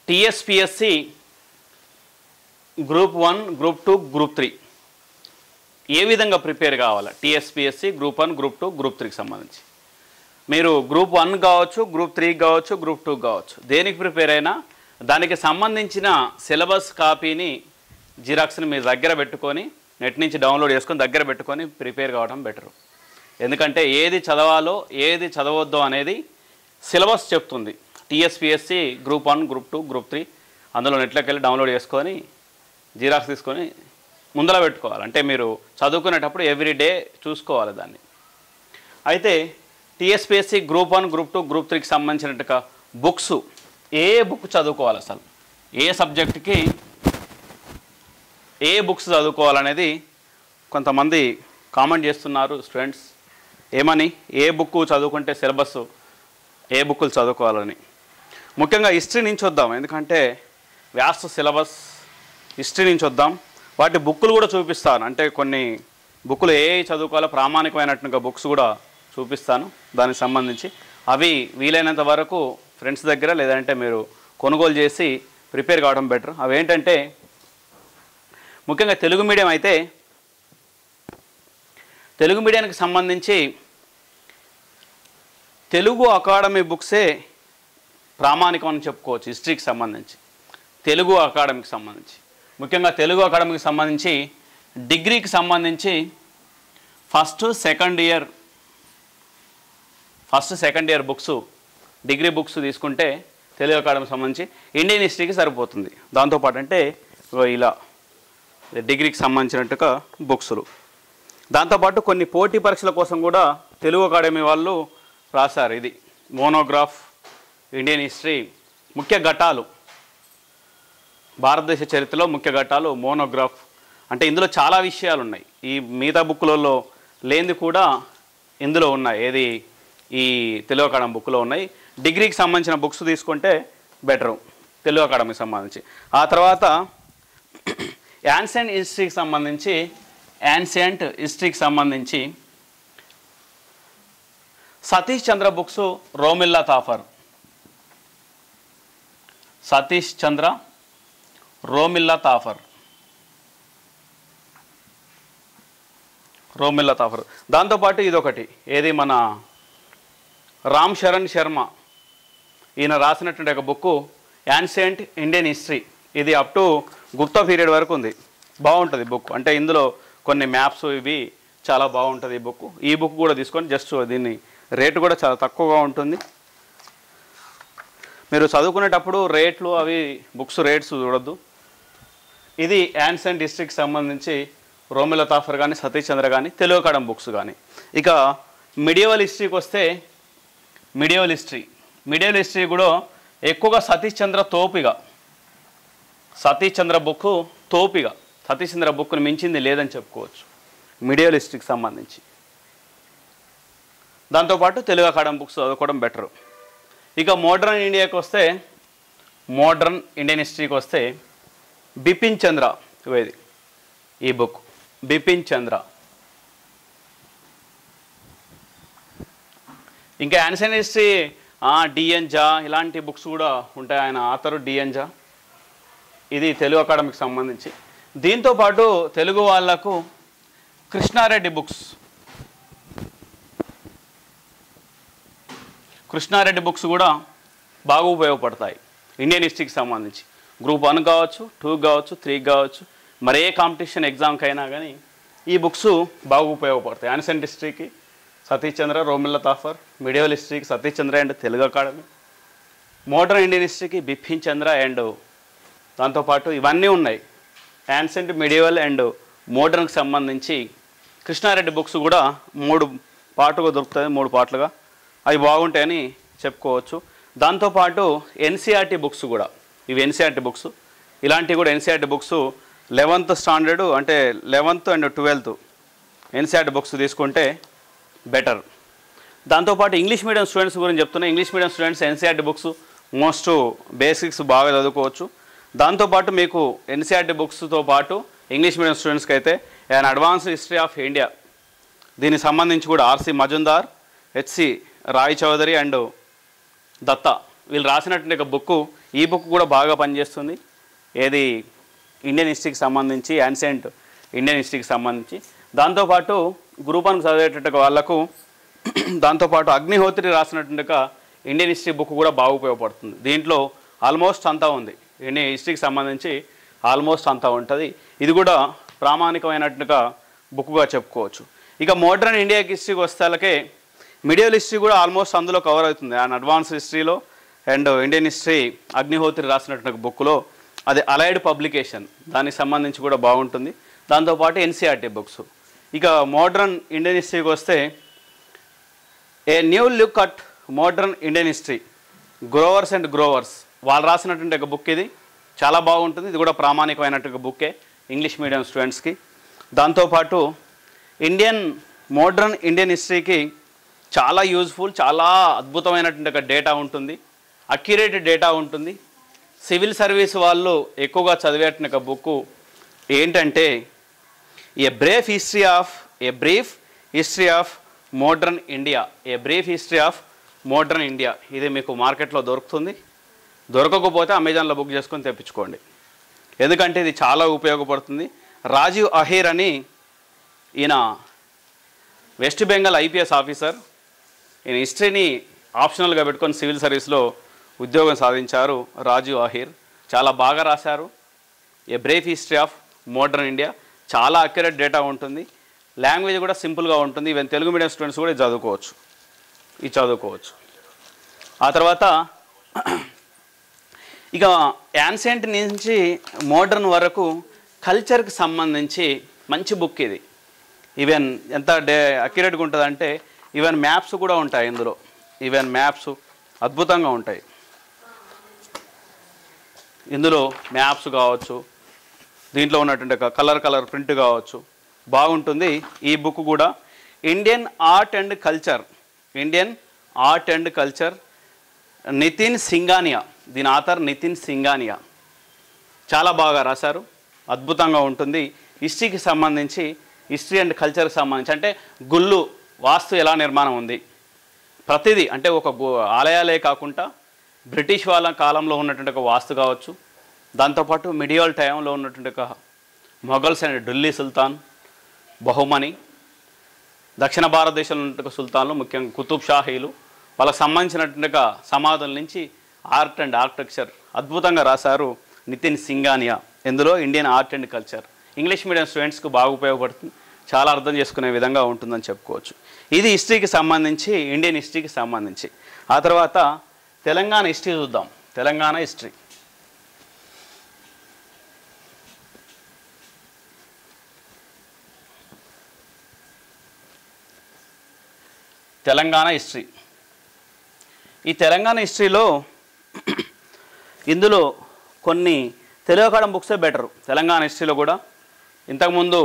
TSPSC group one group two group three ఏ విధంగా prepare కావాలి TSPSC group one group two group త్రీకి సంబంధించి మీరు గ్రూప్ వన్ కావచ్చు గ్రూప్ త్రీ కావచ్చు గ్రూప్ టూ కావచ్చు దేనికి ప్రిపేర్ అయినా దానికి సంబంధించిన సిలబస్ కాపీని జిరాక్స్ని మీ దగ్గర పెట్టుకొని నెట్ నుంచి డౌన్లోడ్ చేసుకొని దగ్గర పెట్టుకొని ప్రిపేర్ కావడం బెటరు ఎందుకంటే ఏది చదవాలో ఏది చదవద్దో అనేది సిలబస్ చెప్తుంది TSPSC group one group two group three అందులో నెట్లోకి వెళ్ళి డౌన్లోడ్ చేసుకొని జిరాక్స్ తీసుకొని ముందర పెట్టుకోవాలి అంటే మీరు చదువుకునేటప్పుడు ఎవ్రీ డే చూసుకోవాలి దాన్ని అయితే TSPSC group one group two group త్రీకి సంబంధించినట్టుగా బుక్స్ ఏ బుక్ చదువుకోవాలి అసలు ఏ సబ్జెక్ట్కి ఏ బుక్స్ చదువుకోవాలనేది కొంతమంది కామెంట్ చేస్తున్నారు స్టూడెంట్స్ ఏమని ఏ బుక్ చదువుకుంటే సిలబస్ ఏ బుక్కులు చదువుకోవాలని ముఖ్యంగా హిస్టరీ నుంచి వద్దాం ఎందుకంటే వ్యాస్ సిలబస్ హిస్టరీ నుంచి వద్దాం వాటి బుక్కులు కూడా చూపిస్తాను అంటే కొన్ని బుక్కులు ఏ ఏ చదువుకోవాలో ప్రామాణికమైనట్టుగా బుక్స్ కూడా చూపిస్తాను దానికి సంబంధించి అవి వీలైనంత వరకు ఫ్రెండ్స్ దగ్గర లేదంటే మీరు కొనుగోలు చేసి ప్రిపేర్ కావడం బెటర్ అవి ఏంటంటే ముఖ్యంగా తెలుగు మీడియం అయితే తెలుగు మీడియానికి సంబంధించి తెలుగు అకాడమీ బుక్సే ప్రామాణికం అని చెప్పుకోవచ్చు హిస్టరీకి సంబంధించి తెలుగు అకాడమీకి సంబంధించి ముఖ్యంగా తెలుగు అకాడమీకి సంబంధించి డిగ్రీకి సంబంధించి first second year first second year books degree books తీసుకుంటే తెలుగు అకాడమీకి సంబంధించి ఇండియన్ హిస్టరీకి సరిపోతుంది దాంతోపాటు అంటే ఇగో ఇలా డిగ్రీకి సంబంధించినట్టుగా బుక్స్లు దాంతోపాటు కొన్ని పోటీ పరీక్షల కోసం కూడా తెలుగు అకాడమీ వాళ్ళు రాశారు ఇది మోనోగ్రాఫ్ ఇండియన్ హిస్టరీ ముఖ్య ఘట్టాలు భారతదేశ చరిత్రలో ముఖ్య ఘట్టాలు మోనోగ్రాఫ్ అంటే ఇందులో చాలా విషయాలు ఉన్నాయి ఈ మిగతా బుక్లలో లేనిది కూడా ఇందులో ఉన్నాయి ఏది ఈ తెలుగు అకాడమీ బుక్లో ఉన్నాయి డిగ్రీకి సంబంధించిన బుక్స్ తీసుకుంటే బెటరు తెలుగు అకాడమీకి సంబంధించి ఆ తర్వాత యాన్సెంట్ హిస్టరీకి సంబంధించి యాన్సెంట్ హిస్టరీకి సంబంధించి సతీష్ చంద్ర బుక్స్ రోమిల్లా తాఫర్ సతీష్ చంద్ర రోమిల్లా తాఫర్ రోమిల్లా తాఫర్ దాంతోపాటు ఇదొకటి ఏది మన రామ్ శరణ్ శర్మ ఈయన రాసినటువంటి ఒక బుక్ యాన్సెంట్ ఇండియన్ హిస్టరీ ఇది అప్ టు గుప్తా పీరియడ్ వరకు ఉంది బాగుంటుంది బుక్ అంటే ఇందులో కొన్ని మ్యాప్స్ ఇవి చాలా బాగుంటుంది ఈ బుక్ ఈ బుక్ కూడా తీసుకొని జస్ట్ దీన్ని రేటు కూడా చాలా తక్కువగా ఉంటుంది మీరు చదువుకునేటప్పుడు రేట్లు అవి బుక్స్ రేట్స్ చూడొద్దు ఇది యాన్సెంట్ డిస్ట్రిక్ట్ సంబంధించి రోమిల తాఫర్ కానీ సతీష్ చంద్ర కానీ తెలుగు అకాడమ్ బుక్స్ కానీ ఇక మిడియవల్ హిస్టరీకి వస్తే మిడియవల్ హిస్టరీ మిడియవల్ హిస్టరీ కూడా ఎక్కువగా సతీష్ చంద్ర తోపిగా సతీష్ చంద్ర బుక్ తోపిగా సతీష్ చంద్ర బుక్ని మించింది లేదని చెప్పుకోవచ్చు మిడియల్ హిస్టరీకి సంబంధించి దాంతోపాటు తెలుగు అకాడమీ బుక్స్ చదువుకోవడం బెటరు ఇక మోడ్రన్ ఇండియాకి వస్తే మోడ్రన్ ఇండియన్ హిస్టరీకి వస్తే బిపిన్ చంద్ర ఇవేది ఈ బుక్ బిపిన్ చంద్ర ఇంకా యాన్సెంట్ హిస్టరీ డిఎన్ జా ఇలాంటి బుక్స్ కూడా ఉంటాయి ఆయన ఆథరు డిఎన్ జా ఇది తెలుగు అకాడమీకి సంబంధించి దీంతో పాటు తెలుగు వాళ్లకు కృష్ణారెడ్డి బుక్స్ కృష్ణారెడ్డి బుక్స్ కూడా బాగా ఉపయోగపడతాయి ఇండియన్ హిస్టరీకి సంబంధించి గ్రూప్ వన్ కావచ్చు టూ కావచ్చు త్రీ కావచ్చు మరే కాంపిటీషన్ ఎగ్జామ్కి అయినా కానీ ఈ బుక్స్ బాగా ఉపయోగపడతాయి యాన్సెంట్ హిస్టరీకి సతీష్ చంద్ర రోమిల్ల తాఫర్ మిడియల్ హిస్టరీకి Satish Chandra and Telugu academy modern Indian హిస్టరీకి బిపిన్ చంద్ర అండ్ దాంతోపాటు ఇవన్నీ ఉన్నాయి యాన్సెంట్ మిడియవల్ అండ్ మోడర్న్కి సంబంధించి కృష్ణారెడ్డి బుక్స్ కూడా మూడు పాటుగా దొరుకుతాయి మూడు పాటలుగా అవి బాగుంటాయని చెప్పుకోవచ్చు దాంతోపాటు ఎన్సీఆర్టీ బుక్స్ కూడా ఇవి ఎన్సీఆర్టీ బుక్స్ ఇలాంటివి కూడా ఎన్సీఆర్టీ బుక్స్ లెవెంత్ స్టాండర్డ్ అంటే eleventh and twelfth NCERT books తీసుకుంటే బెటర్ దాంతోపాటు ఇంగ్లీష్ మీడియం స్టూడెంట్స్ గురించి చెప్తున్నా English medium students NCERT books most basics బాగా చదువుకోవచ్చు దాంతోపాటు మీకు ఎన్సీఆర్టీ బుక్స్తో పాటు ఇంగ్లీష్ మీడియం స్టూడెంట్స్కి అయితే and advance history of India దీనికి సంబంధించి కూడా R C Majumdar H C Ray Chaudhuri and Datta వీళ్ళు రాసినటువంటి ఒక బుక్ ఈ బుక్ కూడా బాగా పనిచేస్తుంది ఏది ఇండియన్ హిస్టరీకి సంబంధించి యాన్సెంట్ ఇండియన్ హిస్టరీకి సంబంధించి దాంతోపాటు గ్రూప్ వన్ చదివేటట్టు వాళ్ళకు దాంతోపాటు అగ్నిహోత్రి రాసినటువంటి ఇండియన్ హిస్టరీ బుక్ కూడా బాగా ఉపయోగపడుతుంది దీంట్లో ఆల్మోస్ట్ అంతా ఉంది ఇండియన్ హిస్టరీకి సంబంధించి ఆల్మోస్ట్ అంతా ఉంటుంది ఇది కూడా ప్రామాణికమైనట్టుగా బుక్గా చెప్పుకోవచ్చు ఇక మోడర్న్ ఇండియా హిస్టరీకి వస్తే మిడియల్ హిస్టరీ కూడా ఆల్మోస్ట్ అందులో కవర్ అవుతుంది అండ్ అడ్వాన్స్ హిస్టరీలో అండ్ ఇండియన్ హిస్టరీ అగ్నిహోత్రి రాసినటువంటి బుక్లో అది అలైడ్ పబ్లికేషన్ దానికి సంబంధించి కూడా బాగుంటుంది దాంతోపాటు ఎన్సీఆర్టీ బుక్స్ ఇక మోడర్న్ ఇండియన్ హిస్టరీకి వస్తే a new look at modern Indian history Grovers and Grovers వాళ్ళు రాసినటువంటి ఒక బుక్ ఇది చాలా బాగుంటుంది ఇది కూడా ప్రామాణికమైనటువంటి బుక్కే ఇంగ్లీష్ మీడియం స్టూడెంట్స్కి దాంతోపాటు ఇండియన్ మోడర్న్ ఇండియన్ హిస్టరీకి చాలా యూజ్ఫుల్ చాలా అద్భుతమైనటువంటి ఒక డేటా ఉంటుంది అక్యురేట్ డేటా ఉంటుంది సివిల్ సర్వీస్ వాళ్ళు ఎక్కువగా చదివేటువంటి ఒక బుక్ ఏంటంటే a brief history of a brief history of modern India a brief history of modern India ఇది మీకు మార్కెట్లో దొరుకుతుంది దొరకకపోతే అమెజాన్లో బుక్ చేసుకొని తెప్పించుకోండి ఎందుకంటే ఇది చాలా ఉపయోగపడుతుంది రాజీవ్ అహీర్ అని ఈయన వెస్ట్ బెంగాల్ ఐపీఎస్ ఆఫీసర్ ఈయన హిస్టరీని ఆప్షనల్గా పెట్టుకొని సివిల్ సర్వీస్లో ఉద్యోగం సాధించారు రాజీవ్ అహీర్ చాలా బాగా రాశారు a brief history of modern India చాలా అక్యురేట్ డేటా ఉంటుంది లాంగ్వేజ్ కూడా సింపుల్గా ఉంటుంది ఈవెన్ తెలుగు మీడియం స్టూడెంట్స్ కూడా ఇది చదువుకోవచ్చు ఇది చదువుకోవచ్చు ఆ తర్వాత ఇక యాన్సెంట్ నుంచి మోడర్న్ వరకు కల్చర్కి సంబంధించి మంచి బుక్ ఇది ఈవెన్ ఎంత డే అక్యురేట్గా ఉంటుందంటే ఈవెన్ మ్యాప్స్ కూడా ఉంటాయి ఇందులో ఈవెన్ మ్యాప్స్ అద్భుతంగా ఉంటాయి ఇందులో మ్యాప్స్ కావచ్చు దీంట్లో ఉన్నటువంటి కలర్ కలర్ ప్రింట్ కావచ్చు బాగుంటుంది ఈ బుక్ కూడా Indian art and culture Indian art and culture Nitin Singhania దీని ఆథర్ నితిన్ సింగానియా చాలా బాగా రాశారు అద్భుతంగా ఉంటుంది హిస్టరీకి సంబంధించి హిస్టరీ అండ్ కల్చర్కి సంబంధించి అంటే గుళ్ళు వాస్తు ఎలా నిర్మాణం ఉంది ప్రతిదీ అంటే ఒక గు- ఆలయాలే కాకుండా బ్రిటిష్ వాళ్ళ కాలంలో ఉన్నటువంటి ఒక వాస్తు కావచ్చు దాంతోపాటు మిడియల్ టైంలో ఉన్నటువంటి ఒక మొఘల్స్ అండ్ ఢిల్లీ సుల్తాన్ బహుమని దక్షిణ భారతదేశంలో ఉన్నటువంటి సుల్తాన్లు ముఖ్యంగా కుతుబ్ షాహీలు వాళ్ళకి సంబంధించినటువంటి ఒక సమాధుల నుంచి ఆర్ట్ అండ్ ఆర్కిటెక్చర్ అద్భుతంగా రాశారు నితిన్ సింగానియా ఇందులో Indian art and culture English medium స్టూడెంట్స్కి బాగా ఉపయోగపడుతుంది చాలా అర్థం చేసుకునే విధంగా ఉంటుందని చెప్పుకోవచ్చు ఇది హిస్టరీకి సంబంధించి ఇండియన్ హిస్టరీకి సంబంధించి ఆ తర్వాత తెలంగాణ హిస్టరీ చూద్దాం తెలంగాణ హిస్టరీ తెలంగాణ హిస్టరీ ఈ తెలంగాణ హిస్టరీలో ఇందులో కొన్ని తెలుగు బుక్సే బెటరు తెలంగాణ హిస్టరీలో కూడా ఇంతకుముందు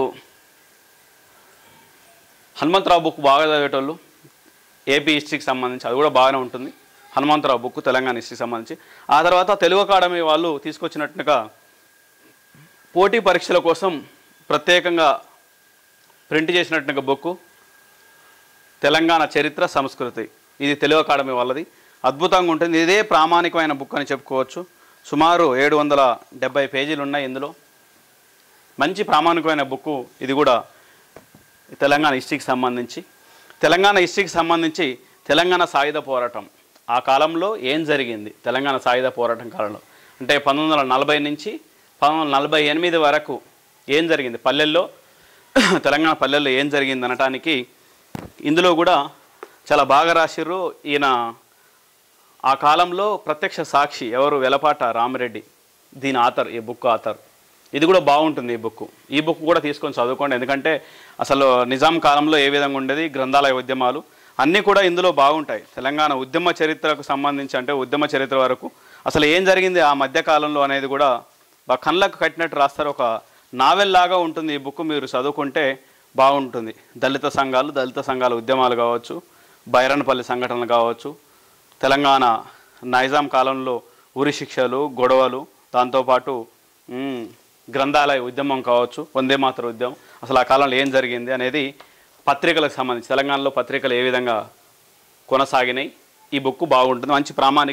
హనుమంతరావు బుక్ బాగా చదివేటోళ్ళు ఏపీ హిస్టరీకి సంబంధించి అది కూడా బాగానే ఉంటుంది హనుమంతరావు బుక్ తెలంగాణ హిస్టరీకి సంబంధించి ఆ తర్వాత తెలుగు అకాడమీ వాళ్ళు తీసుకొచ్చినట్టుగా పోటీ పరీక్షల కోసం ప్రత్యేకంగా ప్రింట్ చేసినట్టుగా బుక్ తెలంగాణ చరిత్ర సంస్కృతి ఇది తెలుగు అకాడమీ వాళ్ళది అద్భుతంగా ఉంటుంది ఇదే ప్రామాణికమైన బుక్ అని చెప్పుకోవచ్చు సుమారు ఏడు వందల డెబ్బై పేజీలు ఉన్నాయి ఇందులో మంచి ప్రామాణికమైన బుక్ ఇది కూడా తెలంగాణ హిస్టరీకి సంబంధించి తెలంగాణ హిస్టరీకి సంబంధించి తెలంగాణ సాయుధ పోరాటం ఆ కాలంలో ఏం జరిగింది తెలంగాణ సాయుధ పోరాటం కాలంలో అంటే పంతొమ్మిది వందల నలభై నుంచి పంతొమ్మిది వందల నలభై ఎనిమిది వరకు ఏం జరిగింది పల్లెల్లో తెలంగాణ పల్లెల్లో ఏం జరిగింది అనటానికి ఇందులో కూడా చాలా బాగా రాసిర్రు ఈయన ఆ కాలంలో ప్రత్యక్ష సాక్షి ఎవరు వెలపాట రామిరెడ్డి దీని ఆథర్ ఈ బుక్ ఆథర్ ఇది కూడా బాగుంటుంది ఈ బుక్ ఈ బుక్ కూడా తీసుకొని చదువుకోండి ఎందుకంటే అసలు నిజాం కాలంలో ఏ విధంగా ఉండేది గ్రంథాలయ ఉద్యమాలు అన్నీ కూడా ఇందులో బాగుంటాయి తెలంగాణ ఉద్యమ చరిత్రకు సంబంధించి అంటే ఉద్యమ చరిత్ర వరకు అసలు ఏం జరిగింది ఆ మధ్య కాలంలో అనేది కూడా బాగా కళ్ళకు కట్టినట్టు రాస్తారు ఒక నావెల్ లాగా ఉంటుంది ఈ బుక్ మీరు చదువుకుంటే బాగుంటుంది దళిత సంఘాలు దళిత సంఘాల ఉద్యమాలు కావచ్చు బైరన్పల్లి సంఘటనలు కావచ్చు తెలంగాణ నైజాం కాలంలో ఉరి శిక్షలు గొడవలు దాంతోపాటు మ్, గ్రంథాలయ ఉద్యమం కావచ్చు వందే మాతర ఉద్యమం అసలు ఆ కాలంలో ఏం జరిగింది అనేది పత్రికలకు సంబంధించి తెలంగాణలో పత్రికలు ఏ విధంగా కొనసాగినాయి ఈ బుక్ బాగుంటుంది మంచి ప్రామాణికం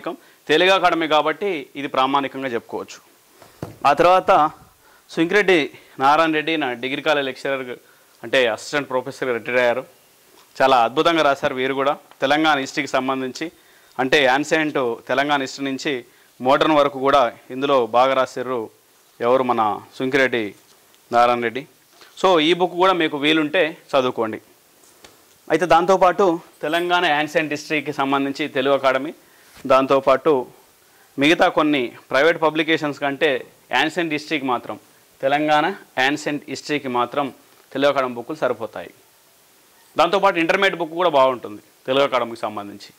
తెలుగు అకాడమీ కాబట్టి ఇది ప్రామాణికంగా చెప్పుకోవచ్చు ఆ తర్వాత సుంకిరెడ్డి నారాయణ రెడ్డి నా డిగ్రీ కాలేజ్ లెక్చరర్ అంటే అసిస్టెంట్ ప్రొఫెసర్గా రిటైర్ అయ్యారు చాలా అద్భుతంగా రాశారు వీరు కూడా తెలంగాణ హిస్టరీకి సంబంధించి అంటే యాన్సెంట్ తెలంగాణ హిస్టరీ నుంచి మోడర్న్ వరకు కూడా ఇందులో బాగా రాశారు ఎవరు మన సుంకిరెడ్డి నారాయణ రెడ్డి సో ఈ బుక్ కూడా మీకు వీలుంటే చదువుకోండి అయితే దాంతోపాటు తెలంగాణ యాన్సెంట్ హిస్టరీకి సంబంధించి తెలుగు అకాడమీ దాంతోపాటు మిగతా కొన్ని ప్రైవేట్ పబ్లికేషన్స్ కంటే యాన్సెంట్ హిస్టరీకి మాత్రం తెలంగాణ యాన్సెంట్ హిస్టరీకి మాత్రం తెలుగు అకాడమీ బుక్కులు సరిపోతాయి దాంతోపాటు ఇంటర్మీడియట్ బుక్ కూడా బాగుంటుంది తెలుగు అకాడమీకి సంబంధించి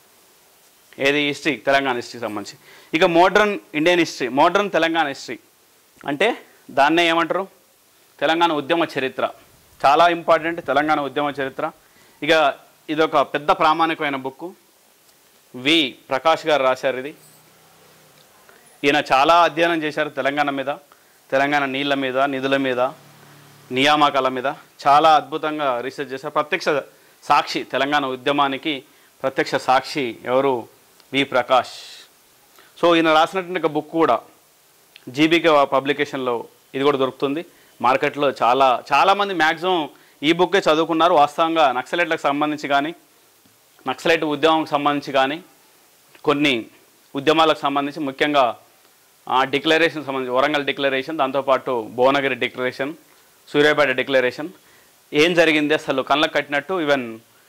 ఏది హిస్టరీ తెలంగాణ హిస్టరీకి సంబంధించి ఇక modern Indian history modern Telangana history అంటే దాన్నే ఏమంటారు తెలంగాణ ఉద్యమ చరిత్ర చాలా ఇంపార్టెంట్ తెలంగాణ ఉద్యమ చరిత్ర ఇక ఇదొక పెద్ద ప్రామాణికమైన బుక్ వి ప్రకాష్ గారు రాశారు ఇది ఈయన చాలా అధ్యయనం చేశారు తెలంగాణ మీద తెలంగాణ నీళ్ళ మీద నిధుల మీద నియామకాల మీద చాలా అద్భుతంగా రీసెర్చ్ చేశారు ప్రత్యక్ష సాక్షి తెలంగాణ ఉద్యమానికి ప్రత్యక్ష సాక్షి ఎవరు వి ప్రకాష్ సో ఈయన రాసినటువంటి ఒక బుక్ కూడా జీబీకే పబ్లికేషన్లో ఇది కూడా దొరుకుతుంది మార్కెట్లో చాలా చాలామంది మ్యాక్సిమం ఈ బుక్కే చదువుకున్నారు వాస్తవంగా నక్సలైట్లకు సంబంధించి కానీ నక్సలైట్ ఉద్యమంకి సంబంధించి కానీ కొన్ని ఉద్యమాలకు సంబంధించి ముఖ్యంగా ఆ డిక్లరేషన్ సంబంధించి వరంగల్ డిక్లరేషన్ దాంతోపాటు భువనగిరి డిక్లరేషన్ సూర్యాపేట డిక్లరేషన్ ఏం జరిగింది అసలు కళ్ళకు కట్టినట్టు ఈవెన్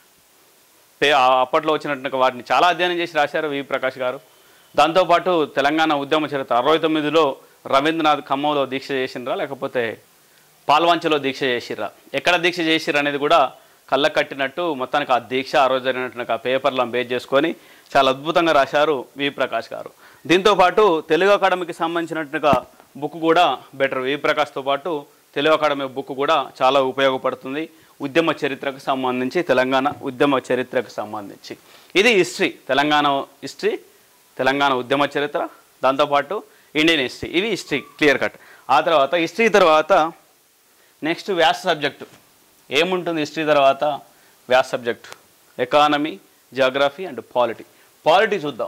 పే ఆ- అప్పట్లో వచ్చినట్టు వాటిని చాలా అధ్యయనం చేసి రాశారు వి ప్రకాష్ గారు దాంతోపాటు తెలంగాణ ఉద్యమ చరిత్ర అరవై తొమ్మిదిలో రవీంద్రనాథ్ ఖమ్మంలో దీక్ష చేసిండ్రా లేకపోతే పాల్వంచలో దీక్ష చేసిర్రా ఎక్కడ దీక్ష చేసిర్రు అనేది కూడా కళ్ళ కట్టినట్టు మొత్తానికి ఆ దీక్ష ఆ రోజు జరిగినట్టు ఆ పేపర్లను బేస్ చేసుకొని చాలా అద్భుతంగా రాశారు వి ప్రకాష్ గారు దీంతోపాటు తెలుగు అకాడమీకి సంబంధించినట్టుగా బుక్ కూడా బెటర్ వి ప్రకాష్తో పాటు తెలుగు అకాడమీ బుక్ కూడా చాలా ఉపయోగపడుతుంది ఉద్యమ చరిత్రకు సంబంధించి తెలంగాణ ఉద్యమ చరిత్రకు సంబంధించి ఇది హిస్టరీ తెలంగాణ హిస్టరీ తెలంగాణ ఉద్యమ చరిత్ర దాంతోపాటు ఇండియన్ హిస్టరీ ఇవి హిస్టరీ క్లియర్ కట్ ఆ తర్వాత హిస్టరీ తర్వాత నెక్స్ట్ వ్యాస్ సబ్జెక్టు ఏముంటుంది హిస్టరీ తర్వాత వ్యాస్ subject economy geography and polity polity చూద్దాం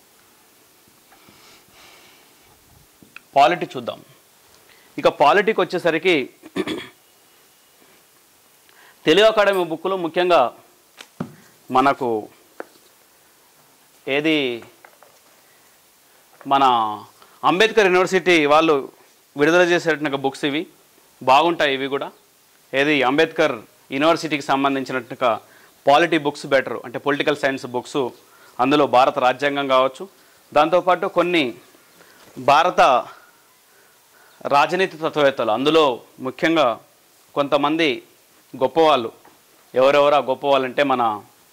పాలిటీ చూద్దాం ఇక పాలిటీకి వచ్చేసరికి తెలుగు అకాడమీ బుక్లో ముఖ్యంగా మనకు ఏది మన అంబేద్కర్ యూనివర్సిటీ వాళ్ళు విడుదల చేసేటువంటి బుక్స్ ఇవి బాగుంటాయి ఇవి కూడా ఏది అంబేద్కర్ యూనివర్సిటీకి సంబంధించినట్టుగా పాలిటీ బుక్స్ బెటర్ అంటే పొలిటికల్ సైన్స్ బుక్స్ అందులో భారత రాజ్యాంగం కావచ్చు దాంతోపాటు కొన్ని భారత రాజనీతి తత్వవేత్తలు అందులో ముఖ్యంగా కొంతమంది గొప్పవాళ్ళు ఎవరెవరు ఆ గొప్పవాళ్ళు అంటే మన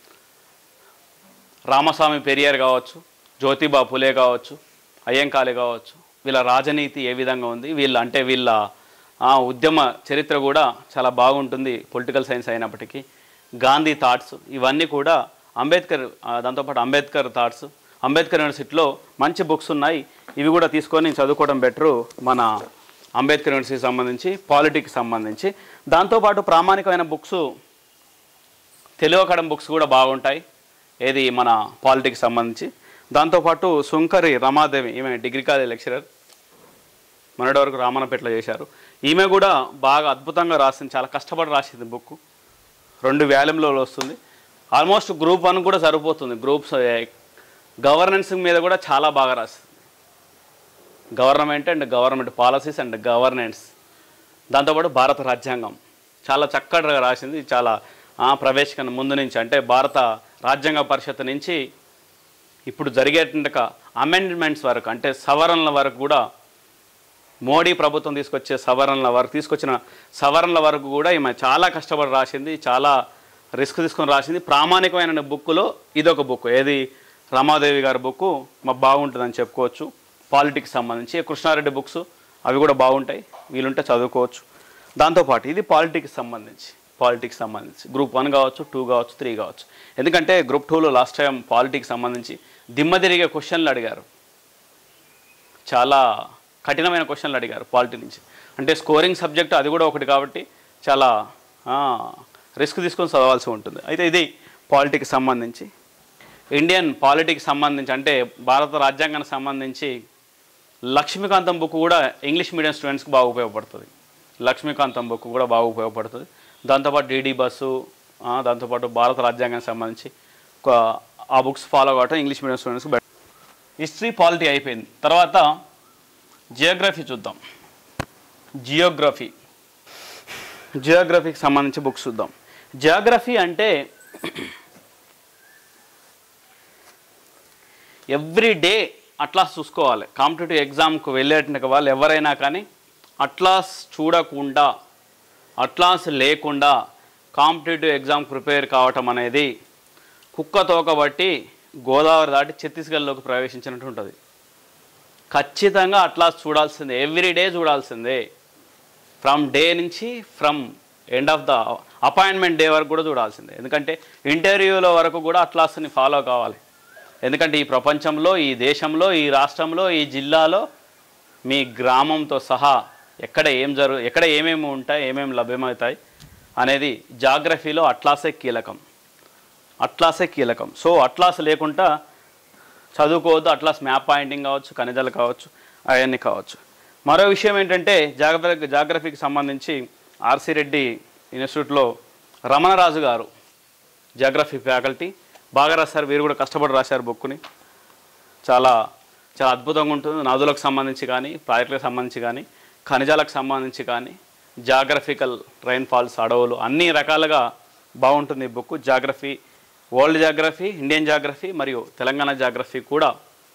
రామస్వామి పెరియార్ కావచ్చు జ్యోతిబా ఫులే కావచ్చు అయ్యంకాళి కావచ్చు వీళ్ళ రాజనీతి ఏ విధంగా ఉంది వీళ్ళ అంటే వీళ్ళ ఆ, ఉద్యమ చరిత్ర కూడా చాలా బాగుంటుంది పొలిటికల్ సైన్స్ అయినప్పటికీ గాంధీ థాట్స్ ఇవన్నీ కూడా అంబేద్కర్ ఆ, దాంతోపాటు అంబేద్కర్ థాట్స్ అంబేద్కర్ యూనివర్సిటీలో మంచి బుక్స్ ఉన్నాయి ఇవి కూడా తీసుకొని చదువుకోవడం బెటరు మన అంబేద్కర్ యూనివర్సిటీకి సంబంధించి పాలిటిక్స్ సంబంధించి దాంతోపాటు ప్రామాణికమైన బుక్స్ తెలుగు అకాడమీ బుక్స్ కూడా బాగుంటాయి ఏది మన పాలిటిక్స్ సంబంధించి దాంతోపాటు సుంకరి రమాదేవి ఈమె డిగ్రీ కాలేజ్ లెక్చరర్ మొన్నటి వరకు రామన్నపేటలో చేశారు ఈమె కూడా బాగా అద్భుతంగా రాసింది చాలా కష్టపడి రాసింది బుక్ రెండు వ్యాల్యూమ్లో వస్తుంది ఆల్మోస్ట్ గ్రూప్ వన్ కూడా సరిపోతుంది గ్రూప్స్ గవర్నెన్స్ మీద కూడా చాలా బాగా రాసింది government and government policies and governance దాంతోపాటు భారత రాజ్యాంగం చాలా చక్కగా రాసింది చాలా ఆ, ప్రవేశికన ముందు నుంచి అంటే భారత రాజ్యాంగ పరిషత్ నుంచి ఇప్పుడు జరిగేటువంటి అమెండ్మెంట్స్ వరకు అంటే సవరణల వరకు కూడా మోడీ ప్రభుత్వం తీసుకొచ్చే సవరణల వరకు తీసుకొచ్చిన సవరణల వరకు కూడా ఈమె చాలా కష్టపడి రాసింది చాలా రిస్క్ తీసుకొని రాసింది ప్రామాణికమైన బుక్లో ఇదొక బుక్ ఏది రమాదేవి గారి బుక్ మా బాగుంటుందని చెప్పుకోవచ్చు పాలిటిక్స్ సంబంధించి కృష్ణారెడ్డి బుక్స్ అవి కూడా బాగుంటాయి వీలుంటే చదువుకోవచ్చు దాంతోపాటు ఇది పాలిటిక్స్ సంబంధించి పాలిటిక్స్ సంబంధించి గ్రూప్ వన్ కావచ్చు టూ కావచ్చు త్రీ కావచ్చు ఎందుకంటే గ్రూప్ టూలో లాస్ట్ టైం పాలిటిక్స్ సంబంధించి దిమ్మ తిరిగే క్వశ్చన్లు అడిగారు చాలా కఠినమైన క్వశ్చన్లు అడిగారు పాలిటీ నుంచి అంటే స్కోరింగ్ సబ్జెక్ట్ అది కూడా ఒకటి కాబట్టి చాలా రిస్క్ తీసుకొని చదవాల్సి ఉంటుంది అయితే ఇది పాలిటీకి సంబంధించి ఇండియన్ పాలిటిక్స్ సంబంధించి అంటే భారత రాజ్యాంగానికి సంబంధించి లక్ష్మీకాంతం బుక్ కూడా ఇంగ్లీష్ మీడియం స్టూడెంట్స్కి బాగా ఉపయోగపడుతుంది లక్ష్మీకాంతం బుక్ కూడా బాగా ఉపయోగపడుతుంది దాంతోపాటు డీడీ బస్సు ఆ, దాంతోపాటు భారత రాజ్యాంగానికి సంబంధించి ఒక ఆ బుక్స్ ఫాలో కావటం ఇంగ్లీష్ మీడియం స్టూడెంట్స్కి బెటర్ హిస్టరీ పాలిటీ అయిపోయింది తర్వాత జియోగ్రఫీ చూద్దాం జియోగ్రఫీ జియోగ్రఫీకి సంబంధించి బుక్స్ చూద్దాం జియోగ్రఫీ అంటే ఎవ్రీ డే అట్లాస్ చూసుకోవాలి కాంపిటేటివ్ ఎగ్జామ్కి వెళ్ళేటువంటి వాళ్ళు ఎవరైనా కానీ అట్లాస్ చూడకుండా అట్లాస్ లేకుండా కాంపిటేటివ్ ఎగ్జామ్ ప్రిపేర్ కావటం అనేది కుక్క తోక బట్టి గోదావరి దాటి ఛత్తీస్గఢ్లోకి ప్రవేశించినట్టు ఉంటుంది ఖచ్చితంగా అట్లాస్ చూడాల్సిందే ఎవ్రీ డే చూడాల్సిందే ఫ్రమ్ డే నుంచి from end of the appointment day వరకు కూడా చూడాల్సిందే ఎందుకంటే ఇంటర్వ్యూలో వరకు కూడా అట్లాస్ని ఫాలో కావాలి ఎందుకంటే ఈ ప్రపంచంలో ఈ దేశంలో ఈ రాష్ట్రంలో ఈ జిల్లాలో మీ గ్రామంతో సహా ఎక్కడ ఏం జరు ఎక్కడ ఏమేమి ఉంటాయి ఏమేమి లభ్యమవుతాయి అనేది జాగ్రఫీలో అట్లాసే కీలకం అట్లాసే కీలకం సో అట్లాస్ లేకుండా చదువుకోవద్దు అట్లాస్ మ్యాప్ పాయింటింగ్ కావచ్చు ఖనిజాలు కావచ్చు అవన్నీ కావచ్చు మరో విషయం ఏంటంటే జాగ్రఫీ జాగ్రఫీకి సంబంధించి ఆర్సి రెడ్డి ఇన్స్టిట్యూట్లో రమణరాజు గారు జాగ్రఫీ ఫ్యాకల్టీ బాగా రాశారు వీరు కూడా కష్టపడి రాశారు బుక్ని చాలా చాలా అద్భుతంగా ఉంటుంది నదులకు సంబంధించి కానీ ప్రాజెక్టులకు సంబంధించి కానీ ఖనిజాలకు సంబంధించి కానీ జాగ్రఫికల్ రైన్ఫాల్స్ అడవులు అన్ని రకాలుగా బాగుంటుంది ఈ book geography world geography Indian geography మరియు తెలంగాణ జాగ్రఫీ కూడా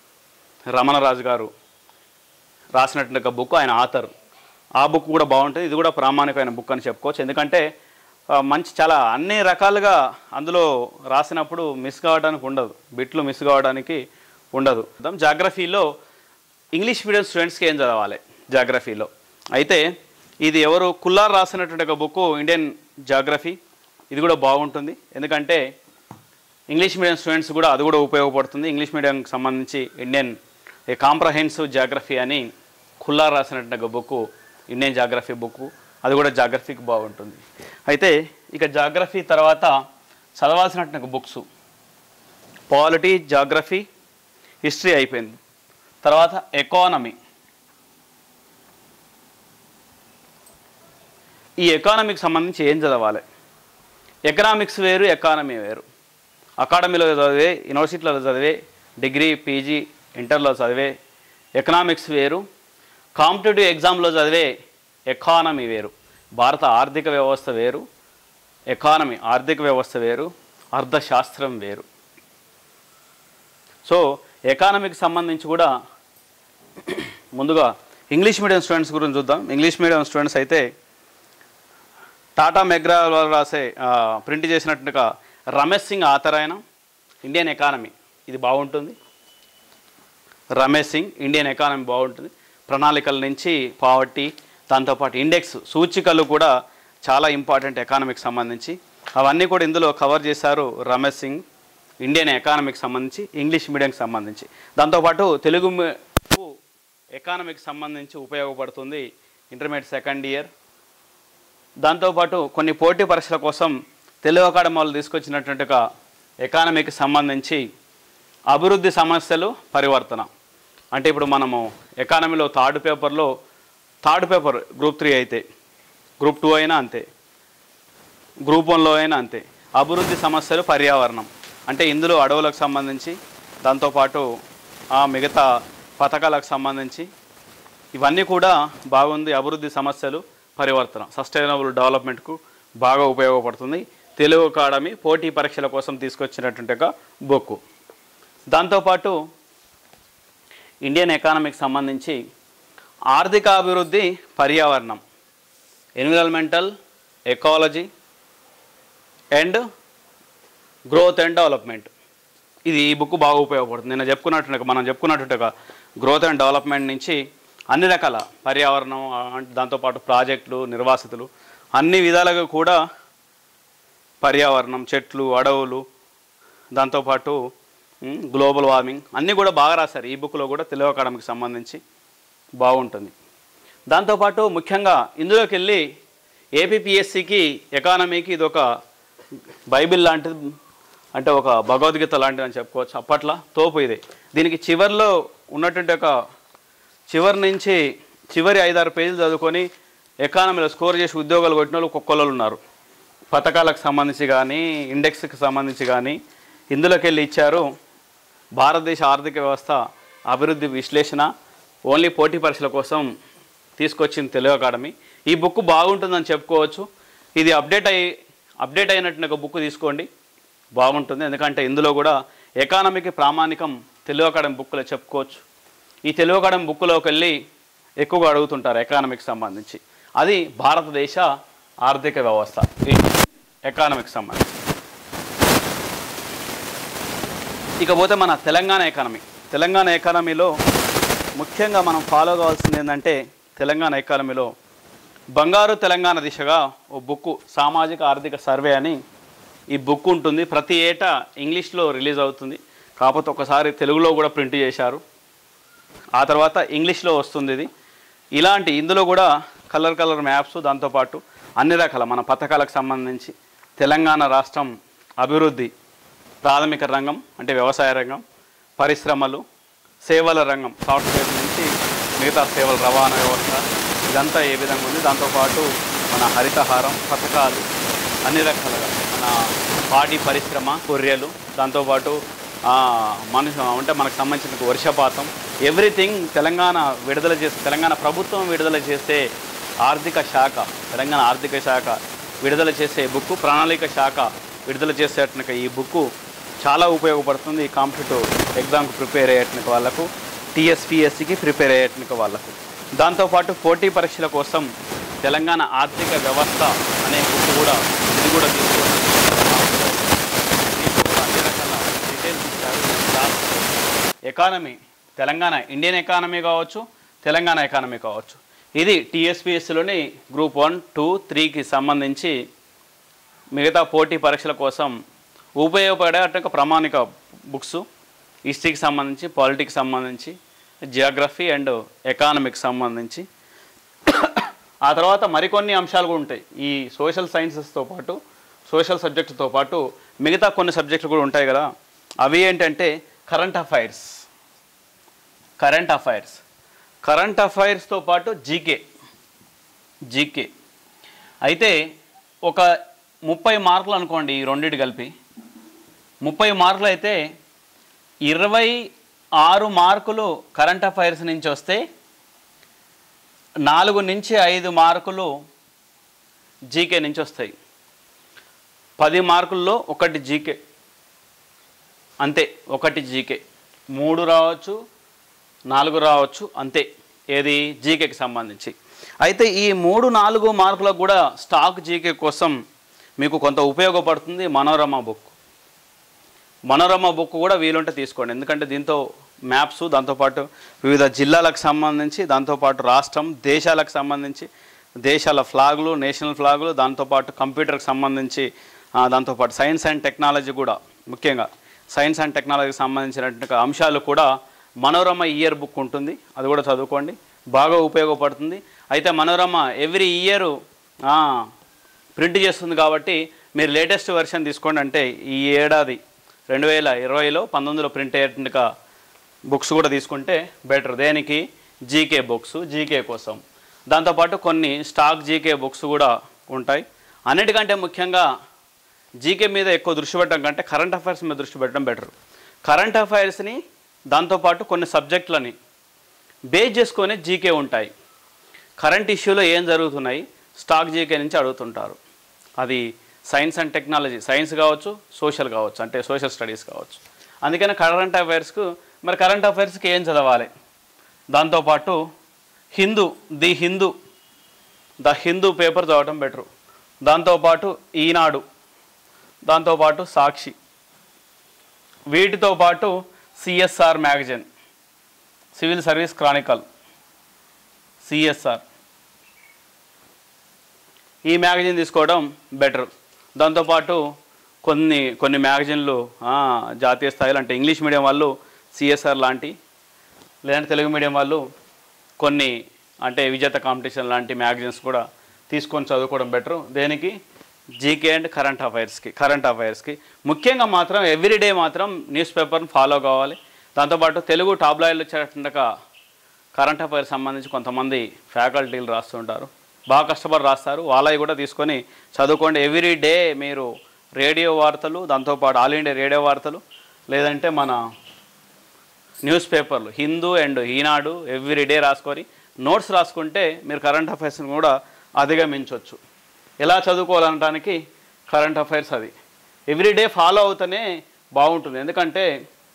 రమణరాజు గారు రాసినటువంటి ఒక బుక్ ఆయన ఆథర్ ఆ బుక్ కూడా బాగుంటుంది ఇది కూడా ప్రామాణికమైన బుక్ అని చెప్పుకోవచ్చు ఎందుకంటే ఆ, మంచి చాలా అన్ని రకాలుగా అందులో రాసినప్పుడు మిస్ కావడానికి ఉండదు బిట్లు మిస్ కావడానికి ఉండదు జాగ్రఫీలో ఇంగ్లీష్ మీడియం స్టూడెంట్స్కి ఏం చదవాలి జాగ్రఫీలో అయితే ఇది ఎవరు కుల్లార్ రాసినటువంటి ఒక బుక్ ఇండియన్ జాగ్రఫీ ఇది కూడా బాగుంటుంది ఎందుకంటే ఇంగ్లీష్ మీడియం స్టూడెంట్స్ కూడా అది కూడా ఉపయోగపడుతుంది ఇంగ్లీష్ మీడియంకి సంబంధించి ఇండియన్ ఏ కాంప్రహెన్సివ్ జాగ్రఫీ అని ఖుల్లా రాసినటువంటి ఒక బుక్ ఇండియన్ జాగ్రఫీ బుక్ అది కూడా జాగ్రఫీకి బాగుంటుంది అయితే ఇక జాగ్రఫీ తర్వాత చదవాల్సినటువంటి ఒక బుక్స్ పాలిటీ జాగ్రఫీ హిస్టరీ అయిపోయింది తర్వాత ఎకానమీ ఈ ఎకానమీకి సంబంధించి ఏం చదవాలి ఎకనామిక్స్ వేరు ఎకానమీ వేరు అకాడమీలో చదివే యూనివర్సిటీలో చదివే డిగ్రీ పీజీ ఇంటర్లో చదివే ఎకనామిక్స్ వేరు కాంపిటేటివ్ ఎగ్జామ్లో చదివే ఎకానమీ వేరు భారత ఆర్థిక వ్యవస్థ వేరు ఎకానమీ ఆర్థిక వ్యవస్థ వేరు అర్థశాస్త్రం వేరు సో ఎకానమీకి సంబంధించి కూడా ముందుగా ఇంగ్లీష్ మీడియం స్టూడెంట్స్ గురించి చూద్దాం ఇంగ్లీష్ మీడియం స్టూడెంట్స్ అయితే టాటా మెగ్రా వారు రాసే ఆ, ప్రింట్ చేసినట్టుగా రమేష్ సింగ్ ఆథర్ ఆయన ఇండియన్ ఎకానమీ ఇది బాగుంటుంది రమేష్ సింగ్ ఇండియన్ ఎకానమీ బాగుంటుంది ప్రణాళికల నుంచి పావర్టీ దాంతోపాటు ఇండెక్స్ సూచికలు కూడా చాలా ఇంపార్టెంట్ ఎకానమీకి సంబంధించి అవన్నీ కూడా ఇందులో కవర్ చేశారు రమేష్ సింగ్ ఇండియన్ ఎకానమీకి సంబంధించి ఇంగ్లీష్ మీడియంకి సంబంధించి దాంతోపాటు తెలుగు మీ- కు ఎకానమీకి సంబంధించి ఉపయోగపడుతుంది ఇంటర్మీడియట్ సెకండ్ ఇయర్ దాంతోపాటు కొన్ని పోటీ పరీక్షల కోసం తెలుగు అకాడమీ వాళ్ళు తీసుకొచ్చినటువంటి ఒక ఎకానమీకి సంబంధించి అభివృద్ధి సమస్యలు పరివర్తన అంటే ఇప్పుడు మనము ఎకానమీలో థర్డ్ పేపర్లో థర్డ్ పేపర్ గ్రూప్ త్రీ అయితే గ్రూప్ టూ అయినా అంతే గ్రూప్ వన్లో అయినా అంతే అభివృద్ధి సమస్యలు పర్యావరణం అంటే ఇందులో అడవులకు సంబంధించి దాంతోపాటు ఆ మిగతా పథకాలకు సంబంధించి ఇవన్నీ కూడా బాగుంది అభివృద్ధి సమస్యలు పరివర్తన సస్టైనబుల్ డెవలప్మెంట్కు బాగా ఉపయోగపడుతుంది తెలుగు అకాడమీ పోటీ పరీక్షల కోసం తీసుకొచ్చినటువంటి ఒక బుక్ దాంతోపాటు ఇండియన్ ఎకానమీకి సంబంధించి ఆర్థిక అభివృద్ధి పర్యావరణం environmental ecology and growth and development ఇది ఈ బుక్ బాగా ఉపయోగపడుతుంది నేను చెప్పుకున్నట్టు మనం చెప్పుకున్నట్టుగా గ్రోత్ అండ్ డెవలప్మెంట్ నుంచి అన్ని రకాల పర్యావరణం ఆ, దాంతోపాటు ప్రాజెక్టులు నిర్వాసితులు అన్ని విధాలుగా కూడా పర్యావరణం చెట్లు అడవులు దాంతోపాటు ఉమ్, గ్లోబల్ వార్మింగ్ అన్నీ కూడా బాగా రాశారు ఈ బుక్లో కూడా తెలుగు అకాడమీకి సంబంధించి బాగుంటుంది దాంతోపాటు ముఖ్యంగా ఇందులోకి వెళ్ళి ఏపీపీఎస్సికి ఎకానమీకి ఇది ఒక బైబిల్ లాంటిది అంటే ఒక భగవద్గీత లాంటిది అని చెప్పుకోవచ్చు అప్పట్లో తోపు ఇది దీనికి చివర్లో ఉన్నటువంటి ఒక చివరి నుంచి చివరి ఐదారు పేజీలు చదువుకొని ఎకానమీలో స్కోర్ చేసి ఉద్యోగాలు కొట్టిన వాళ్ళు ఒక్కొక్కరు ఉన్నారు పథకాలకు సంబంధించి కానీ ఇండెక్స్కి సంబంధించి కానీ ఇందులోకి వెళ్ళి ఇచ్చారు భారతదేశ ఆర్థిక వ్యవస్థ అభివృద్ధి విశ్లేషణ ఓన్లీ పోటీ పరీక్షల కోసం తీసుకొచ్చింది తెలుగు అకాడమీ ఈ బుక్ బాగుంటుందని చెప్పుకోవచ్చు ఇది అప్డేట్ అయ్యి అప్డేట్ అయినట్టు ఒక బుక్ తీసుకోండి బాగుంటుంది ఎందుకంటే ఇందులో కూడా ఎకానమీకి ప్రామాణికం తెలుగు అకాడమీ బుక్లో చెప్పుకోవచ్చు ఈ తెలుగు అకాడమీ బుక్లోకి వెళ్ళి ఎక్కువగా అడుగుతుంటారు ఎకానమీకి సంబంధించి అది భారతదేశ ఆర్థిక వ్యవస్థ ఈ ఎకానమీకి సంబంధించి ఇకపోతే మన తెలంగాణ ఎకానమీ తెలంగాణ ఎకానమీలో ముఖ్యంగా మనం ఫాలో కావాల్సింది ఏంటంటే తెలంగాణ ఎకానమీలో బంగారు తెలంగాణ దిశగా ఓ బుక్ సామాజిక ఆర్థిక సర్వే అని ఈ బుక్ ఉంటుంది ప్రతి ఏటా ఇంగ్లీష్లో రిలీజ్ అవుతుంది కాకపోతే ఒకసారి తెలుగులో కూడా ప్రింట్ చేశారు ఆ తర్వాత ఇంగ్లీష్లో వస్తుంది ఇది ఇలాంటి ఇందులో కూడా కలర్ కలర్ మ్యాప్స్ దాంతోపాటు అన్ని రకాల మన పథకాలకు సంబంధించి తెలంగాణ రాష్ట్రం అభివృద్ధి ప్రాథమిక రంగం అంటే వ్యవసాయ రంగం పరిశ్రమలు సేవల రంగం సాఫ్ట్వేర్ నుంచి మిగతా సేవల రవాణా వ్యవస్థ ఇదంతా ఏ విధంగా ఉంది దాంతోపాటు మన హరితహారం పథకాలు అన్ని రకాలుగా మన పాడి పరిశ్రమ కొర్రెలు దాంతోపాటు ఆ, మనుషు అంటే మనకు సంబంధించిన వర్షపాతం ఎవ్రీథింగ్ తెలంగాణ విడుదల చేసే తెలంగాణ ప్రభుత్వం విడుదల చేసే ఆర్థిక శాఖ తెలంగాణ ఆర్థిక శాఖ విడుదల చేసే బుక్ ప్రణాళిక శాఖ విడుదల చేసేట ఈ బుక్ చాలా ఉపయోగపడుతుంది ఈ కాంపిటేటివ్ ఎగ్జామ్కి ప్రిపేర్ అయ్యేట వాళ్ళకు టీఎస్పిఎస్సికి ప్రిపేర్ అయ్యేట వాళ్ళకు దాంతోపాటు పోటీ పరీక్షల కోసం తెలంగాణ ఆర్థిక వ్యవస్థ అనే బుక్ కూడా ఇది కూడా తీసుకోవడం దీంట్లో కూడా అన్ని రకాల డీటెయిల్స్ ఇచ్చారు class economy Telangana Indian economy కావచ్చు తెలంగాణ ఎకానమీ కావచ్చు ఇది టీఎస్పిఎస్సిలోని గ్రూప్ వన్ టూ త్రీకి సంబంధించి మిగతా పోటీ పరీక్షల కోసం ఉపయోగపడే అటు ప్రామాణిక బుక్స్ హిస్టరీకి సంబంధించి పాలిటిక్స్ సంబంధించి జియోగ్రఫీ అండ్ ఎకానమీకి సంబంధించి ఆ తర్వాత మరికొన్ని అంశాలు కూడా ఉంటాయి ఈ సోషల్ సైన్సెస్తో పాటు సోషల్ సబ్జెక్టుతో పాటు మిగతా కొన్ని సబ్జెక్టులు కూడా ఉంటాయి కదా అవి ఏంటంటే current affairs current affairs current అఫైర్స్తో పాటు జీకే జీకే అయితే ఒక ముప్పై మార్కులు అనుకోండి ఈ రెండింటి కలిపి ముప్పై మార్కులు అయితే ఇరవై ఆరు మార్కులు కరెంట్ అఫైర్స్ నుంచి వస్తే నాలుగు నుంచి ఐదు మార్కులు జీకే నుంచి వస్తాయి పది మార్కుల్లో ఒకటి జీకే అంతే ఒకటి జీకే మూడు రావచ్చు నాలుగు రావచ్చు అంతే ఏది జీకేకి సంబంధించి అయితే ఈ మూడు నాలుగు మార్కులకు కూడా స్టాక్ జీకే కోసం మీకు కొంత ఉపయోగపడుతుంది మనోరమ బుక్ మనోరమ బుక్ కూడా వీలుంటే తీసుకోండి ఎందుకంటే దీంతో మ్యాప్స్ దాంతోపాటు వివిధ జిల్లాలకు సంబంధించి దాంతోపాటు రాష్ట్రం దేశాలకు సంబంధించి దేశాల ఫ్లాగులు నేషనల్ ఫ్లాగులు దాంతోపాటు కంప్యూటర్కి సంబంధించి ఆ, దాంతోపాటు సైన్స్ అండ్ టెక్నాలజీ కూడా ముఖ్యంగా సైన్స్ అండ్ టెక్నాలజీకి సంబంధించినటువంటి అంశాలు కూడా మనోరమ ఇయర్ బుక్ ఉంటుంది అది కూడా చదువుకోండి బాగా ఉపయోగపడుతుంది అయితే మనోరమ ఎవ్రీ ఇయర్ ప్రింట్ చేస్తుంది కాబట్టి మీరు లేటెస్ట్ వెర్షన్ తీసుకోండి అంటే ఈ ఏడాది రెండు వేల ఇరవైలో పంతొమ్మిదిలో ప్రింట్ అయ్యేట్టుగా బుక్స్ కూడా తీసుకుంటే బెటర్ దేనికి జీకే బుక్స్ జీకే కోసం దాంతోపాటు కొన్ని స్టాక్ జీకే బుక్స్ కూడా ఉంటాయి అన్నిటికంటే ముఖ్యంగా జీకే మీద ఎక్కువ దృష్టి పెట్టడం కంటే కరెంట్ అఫైర్స్ మీద దృష్టి పెట్టడం బెటర్ కరెంట్ అఫైర్స్ని దాంతోపాటు కొన్ని సబ్జెక్టులని బేస్ చేసుకొని జీకే ఉంటాయి కరెంట్ ఇష్యూలో ఏం జరుగుతున్నాయి స్టాక్ జీకే నుంచి అడుగుతుంటారు అది సైన్స్ అండ్ టెక్నాలజీ సైన్స్ కావచ్చు సోషల్ కావచ్చు అంటే సోషల్ స్టడీస్ కావచ్చు అందుకని కరెంట్ అఫైర్స్కు మరి కరెంట్ అఫైర్స్కి ఏం చదవాలి దాంతోపాటు Hindu the Hindu the Hindu paper చదవటం బెటరు దాంతోపాటు ఈనాడు దాంతోపాటు సాక్షి వీటితో పాటు CSR magazine civil service chronicle CSR ఈ మ్యాగజైన్ తీసుకోవడం బెటర్ దాంతోపాటు కొన్ని కొన్ని మ్యాగజైన్లు ఆ, జాతీయ స్థాయిలో అంటే ఇంగ్లీష్ మీడియం వాళ్ళు సిఎస్ఆర్ లాంటి లేదంటే తెలుగు మీడియం వాళ్ళు కొన్ని అంటే విజేత కాంపిటీషన్ లాంటి మ్యాగజైన్స్ కూడా తీసుకొని చదువుకోవడం బెటర్ దేనికి జీకే అండ్ కరెంట్ అఫైర్స్కి కరెంట్ అఫైర్స్కి ముఖ్యంగా మాత్రం ఎవ్రీడే మాత్రం న్యూస్ పేపర్ని ఫాలో కావాలి దాంతోపాటు తెలుగు టాబ్లాయిడ్లు వచ్చేటట్టుగా కరెంట్ అఫైర్స్ సంబంధించి కొంతమంది ఫ్యాకల్టీలు రాస్తుంటారు బాగా కష్టపడి రాస్తారు వాళ్ళవి కూడా తీసుకొని చదువుకోండి ఎవ్రీ డే మీరు రేడియో వార్తలు దాంతోపాటు ఆల్ ఇండియా రేడియో వార్తలు లేదంటే మన న్యూస్ పేపర్లు Hindu and Eenadu every day రాసుకొని నోట్స్ రాసుకుంటే మీరు కరెంట్ అఫైర్స్ని కూడా అధిగమించవచ్చు ఎలా చదువుకోవాలనడానికి కరెంట్ అఫైర్స్ అది ఎవ్రీ డే ఫాలో అవుతూనే బాగుంటుంది ఎందుకంటే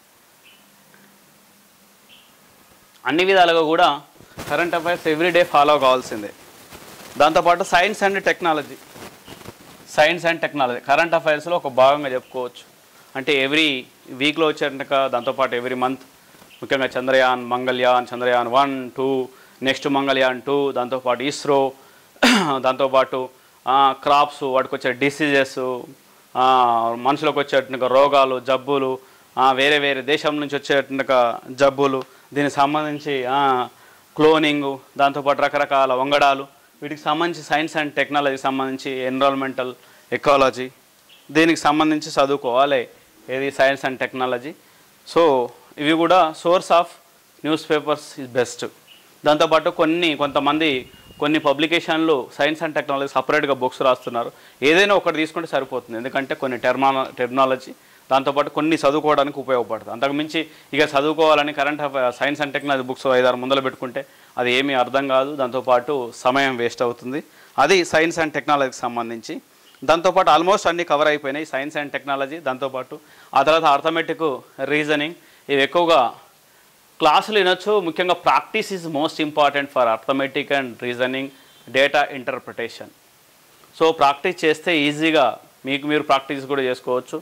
అన్ని విధాలుగా కూడా current affairs every day follow కావాల్సిందే దాంతోపాటు science and technology science and technology current అఫైర్స్లో ఒక భాగంగా చెప్పుకోవచ్చు అంటే ఎవ్రీ వీక్లో వచ్చేటక దాంతోపాటు ఎవ్రీ మంత్ ముఖ్యంగా Chandrayaan Mangalyaan Chandrayaan one two next Mangalyaan two దాంతోపాటు ఇస్రో దాంతోపాటు క్రాప్స్ వాటికి వచ్చే డిసీజెస్ మనుషులకు వచ్చేటట్టుగా రోగాలు జబ్బులు ఆ, వేరే వేరే దేశం నుంచి వచ్చేటట్టుగా జబ్బులు దీనికి సంబంధించి క్లోనింగ్ దాంతోపాటు రకరకాల వంగడాలు వీటికి సంబంధించి సైన్స్ అండ్ టెక్నాలజీకి సంబంధించి ఎన్విరాన్మెంటల్ ఎకాలజీ దీనికి సంబంధించి చదువుకోవాలి ఏది సైన్స్ అండ్ టెక్నాలజీ సో ఇవి కూడా source of news papers is best దాంతోపాటు కొన్ని కొంతమంది కొన్ని పబ్లికేషన్లు సైన్స్ అండ్ టెక్నాలజీ సపరేట్గా బుక్స్ రాస్తున్నారు ఏదైనా ఒకటి తీసుకుంటే సరిపోతుంది ఎందుకంటే కొన్ని టెర్మాన టెక్నాలజీ దాంతోపాటు కొన్ని చదువుకోవడానికి ఉపయోగపడుతుంది అంతకుమించి ఇక చదువుకోవాలని current science and technology books ఐదారు ముందర పెట్టుకుంటే అది ఏమీ అర్థం కాదు దాంతోపాటు సమయం వేస్ట్ అవుతుంది అది సైన్స్ అండ్ టెక్నాలజీకి సంబంధించి దాంతోపాటు ఆల్మోస్ట్ అన్నీ కవర్ అయిపోయినాయి సైన్స్ అండ్ టెక్నాలజీ దాంతోపాటు ఆ తర్వాత అర్థమెటిక్ రీజనింగ్ ఇవి ఎక్కువగా క్లాసులు వినొచ్చు ముఖ్యంగా practice is most important for arithmetic and reasoning data interpretation so practice చేస్తే ఈజీగా మీకు మీరు ప్రాక్టీస్ కూడా చేసుకోవచ్చు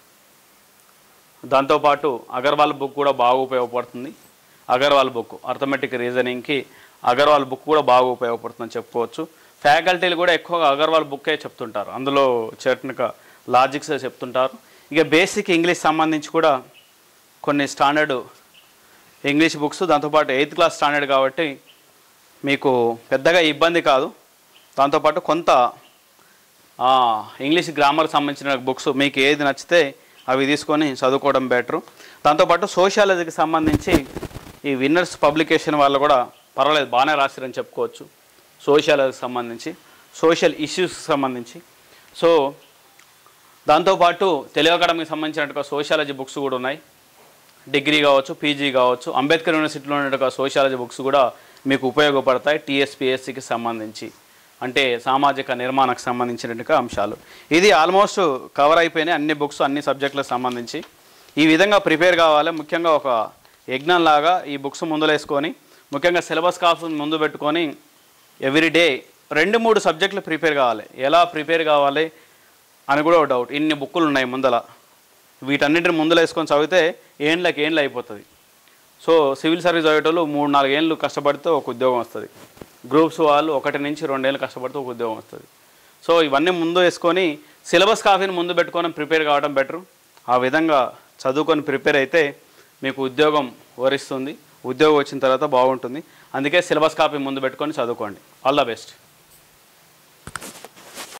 దాంతోపాటు అగర్వాల్ బుక్ కూడా బాగా ఉపయోగపడుతుంది అగర్వాల్ బుక్ అర్థమెటిక్ రీజనింగ్కి అగర్వాల్ బుక్ కూడా బాగా ఉపయోగపడుతుందని చెప్పుకోవచ్చు ఫ్యాకల్టీలు కూడా ఎక్కువగా అగర్వాల్ బుక్కే చెప్తుంటారు అందులో చేరిన లాజిక్స్ చెప్తుంటారు ఇక బేసిక్ ఇంగ్లీష్ సంబంధించి కూడా కొన్ని స్టాండర్డ్ ఇంగ్లీష్ బుక్స్ దాంతోపాటు ఎయిత్ క్లాస్ స్టాండర్డ్ కాబట్టి మీకు పెద్దగా ఇబ్బంది కాదు దాంతోపాటు కొంత ఆ, ఇంగ్లీష్ గ్రామర్ సంబంధించిన బుక్స్ మీకు ఏది నచ్చితే అవి తీసుకొని చదువుకోవడం బెటరు దాంతోపాటు సోషాలజీకి సంబంధించి ఈ విన్నర్స్ పబ్లికేషన్ వాళ్ళు కూడా పర్వాలేదు బాగానే రాశారని చెప్పుకోవచ్చు సోషాలజీకి సంబంధించి సోషల్ ఇష్యూస్కి సంబంధించి సో దాంతోపాటు తెలుగు అకాడమీకి సంబంధించినట్టుగా సోషాలజీ బుక్స్ కూడా ఉన్నాయి డిగ్రీ కావచ్చు పీజీ కావచ్చు అంబేద్కర్ యూనివర్సిటీలో ఉన్నట్టుగా సోషాలజీ బుక్స్ కూడా మీకు ఉపయోగపడతాయి టీఎస్పీఎస్సికి సంబంధించి అంటే సామాజిక నిర్మాణకు సంబంధించినట్టుగా అంశాలు ఇది ఆల్మోస్ట్ కవర్ అయిపోయినాయి అన్ని బుక్స్ అన్ని సబ్జెక్టులకు సంబంధించి ఈ విధంగా ప్రిపేర్ కావాలి ముఖ్యంగా ఒక యజ్ఞం లాగా ఈ బుక్స్ ముందులేసుకొని ముఖ్యంగా సిలబస్ కాల్స్ ముందు పెట్టుకొని ఎవ్రీ డే రెండు మూడు సబ్జెక్టులు ప్రిపేర్ కావాలి ఎలా ప్రిపేర్ కావాలి అని కూడా ఒక డౌట్ ఇన్ని బుక్కులు ఉన్నాయి ముందల వీటన్నిటిని ముందులో వేసుకొని చదివితే ఏండ్లకి ఏండ్లు అయిపోతుంది సో సివిల్ సర్వీస్ చదివేటోళ్ళు మూడు నాలుగు ఏళ్ళు కష్టపడితే ఒక ఉద్యోగం వస్తుంది గ్రూప్స్ వాళ్ళు ఒకటి నుంచి రెండేళ్ళు కష్టపడితే ఒక ఉద్యోగం వస్తుంది సో ఇవన్నీ ముందు వేసుకొని సిలబస్ కాఫీని ముందు పెట్టుకొని ప్రిపేర్ కావడం బెటర్ ఆ విధంగా చదువుకొని ప్రిపేర్ అయితే మీకు ఉద్యోగం వరిస్తుంది ఉద్యోగం వచ్చిన తర్వాత బాగుంటుంది అందుకే సిలబస్ కాపీ ముందు పెట్టుకొని చదువుకోండి ఆల్ ద బెస్ట్